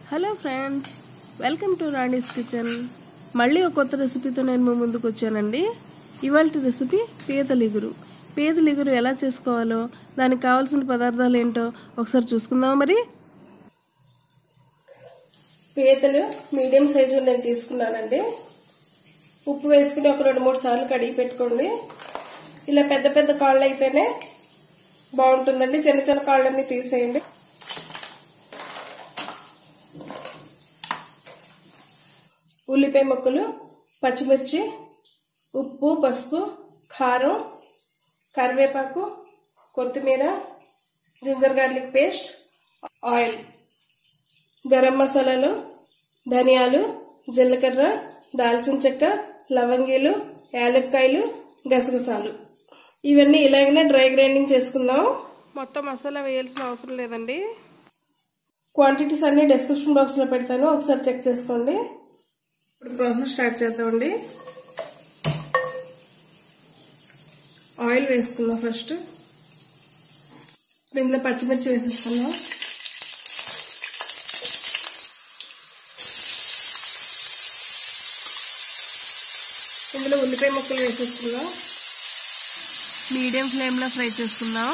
hello friends welcome to Rani's kitchen మళ్ళీ ఒక కొత్త రెసిపీతో నేను మీ ముందుకు వచ్చానండి ఇవాళ రెసిపీ పీతలిగురు పీతలిగురు ఎలా చేసుకోవాలో దానికి కావాల్సిన పదార్థాలు ఏంటో ఒకసారి చూసుకుందాం మరి పీతలు మీడియం సైజు నేను తీసుకున్నానండి ఉప్పు వేసుకుని ఒక రెండు మూడు సార్లు కడిగి పెట్టుకోండి ఇలా పెద్ద పెద్ద కాళ్ళు అయితేనే బాగుంటుందండి చిన్న చిన్న కాళ్ళన్నీ తీసేయండి ఉల్లిపాయ ముక్కలు పచ్చిమిర్చి ఉప్పు పసుపు కారం కరివేపాకు కొత్తిమీర ginger garlic paste oil garam మసాలాలు ధనియాలు జీలకర్ర దాల్చిన చెక్క లవంగీలు యాలక్కాయలు గసగసాలు ఇవన్నీ ఇలాగనే డ్రై గ్రైండింగ్ చేసుకుందాం మొత్తం మసాలా వేయాల్సిన అవసరం లేదండి క్వాంటిటీస్ అన్ని డిస్క్రిప్షన్ బాక్స్లో పెడతాను ఒకసారి చెక్ చేసుకోండి ఇప్పుడు ప్రాసెస్ స్టార్ట్ చేద్దామండి ఆయిల్ వేసుకుందాం ఫస్ట్ ఇప్పుడు ఇందులో పచ్చిమిర్చి వేసేసుకుందాం ఇందులో ఉల్లిపాయ ముక్కలు వేసేసుకుందాం మీడియం ఫ్లేమ్లో ఫ్రై చేసుకుందాం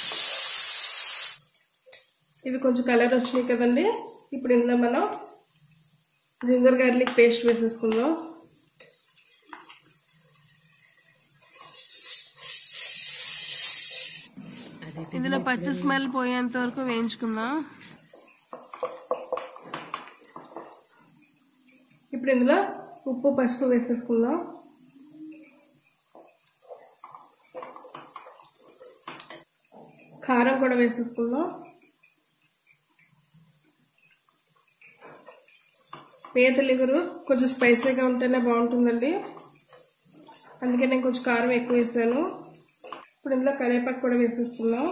ఇవి కొంచెం కలర్ వచ్చినాయి కదండి ఇప్పుడు ఇందులో మనం జింజర్ గార్లిక్ పేస్ట్ వేసేసుకుందాం ఇందులో పచ్చి స్మెల్ పోయేంత వరకు వేయించుకుందాం ఇప్పుడు ఇందులో ఉప్పు పసుపు వేసేసుకుందాం కారం కూడా వేసేసుకుందాం పీతలిగురు కొంచెం స్పైసీగా ఉంటేనే బాగుంటుందండి అందుకే నేను కొంచెం కారం ఎక్కువ వేసాను ఇప్పుడు ఇందులో కరివేపాకు కూడా వేసేసుకుందాం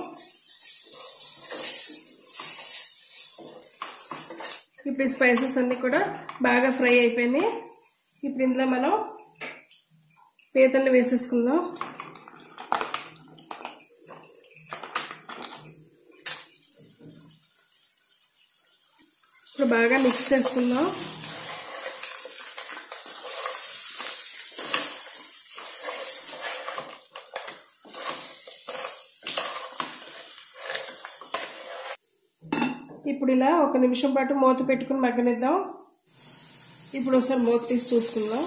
ఇప్పుడు ఈ స్పైసెస్ అన్ని కూడా బాగా ఫ్రై అయిపోయినాయి ఇప్పుడు ఇందులో మనం పీతల్ని వేసేసుకుందాం ఇప్పుడు బాగా మిక్స్ చేసుకుందాం ఇప్పుడు ఇలా ఒక నిమిషం పాటు మూత పెట్టుకుని మగ్గనిద్దాం ఇప్పుడు ఒకసారి మూత తీసి చూసుకుందాం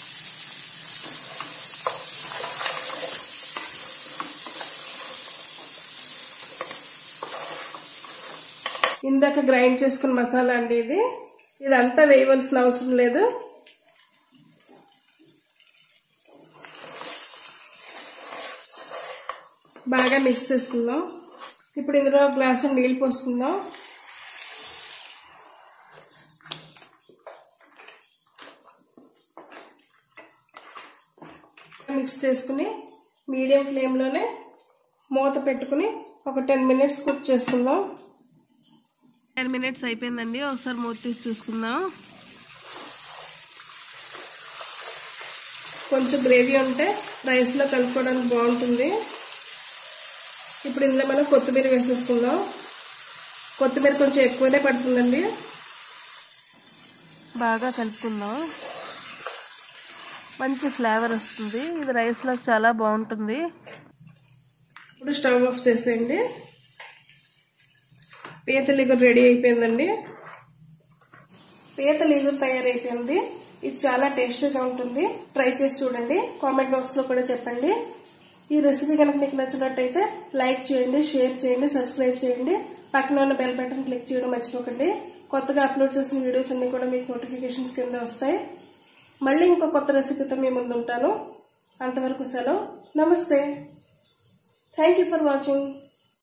ఇందాక గ్రైండ్ చేసుకున్న మసాలా అండి ఇది ఇదంతా వేయవలసిన అవసరం లేదు బాగా మిక్స్ చేసుకుందాం ఇప్పుడు ఇందులో గ్లాసు నీళ్ళు పోసుకుందాం మిక్స్ చేసుకుని మీడియం ఫ్లేమ్లోనే మూత పెట్టుకుని ఒక టెన్ మినిట్స్ కుక్ చేసుకుందాం టెన్ మినిట్స్ అయిపోయిందండి ఒకసారి మూత తీసి చూసుకుందాం కొంచెం గ్రేవీ ఉంటే రైస్లో కలుపుకోవడానికి బాగుంటుంది ఇప్పుడు ఇందులో మనం కొత్తిమీర వేసేసుకుందాం కొత్తిమీర కొంచెం ఎక్కువనే పడుతుందండి బాగా కలుపుకుందాం మంచి ఫ్లేవర్ వస్తుంది ఇది రైస్లోకి చాలా బాగుంటుంది ఇప్పుడు స్టవ్ ఆఫ్ చేసేయండి పీత లిగురు రెడీ అయిపోయిందండి పీత లిగురు తయారైపోయింది ఇది చాలా టేస్టీగా ఉంటుంది ట్రై చేసి చూడండి కామెంట్ బాక్స్ లో కూడా చెప్పండి ఈ రెసిపీ కనుక మీకు నచ్చినట్టయితే లైక్ చేయండి షేర్ చేయండి సబ్స్క్రైబ్ చేయండి పక్కన ఉన్న బెల్ బటన్ క్లిక్ చేయడం మర్చిపోకండి కొత్తగా అప్లోడ్ చేసిన వీడియోస్ అన్ని కూడా మీకు నోటిఫికేషన్స్ కింద వస్తాయి మళ్ళీ ఇంకో కొత్త రెసిపీతో మీ ముందు ఉంటాను అంతవరకు సెలవు నమస్తే థ్యాంక్ యూ ఫర్ వాచింగ్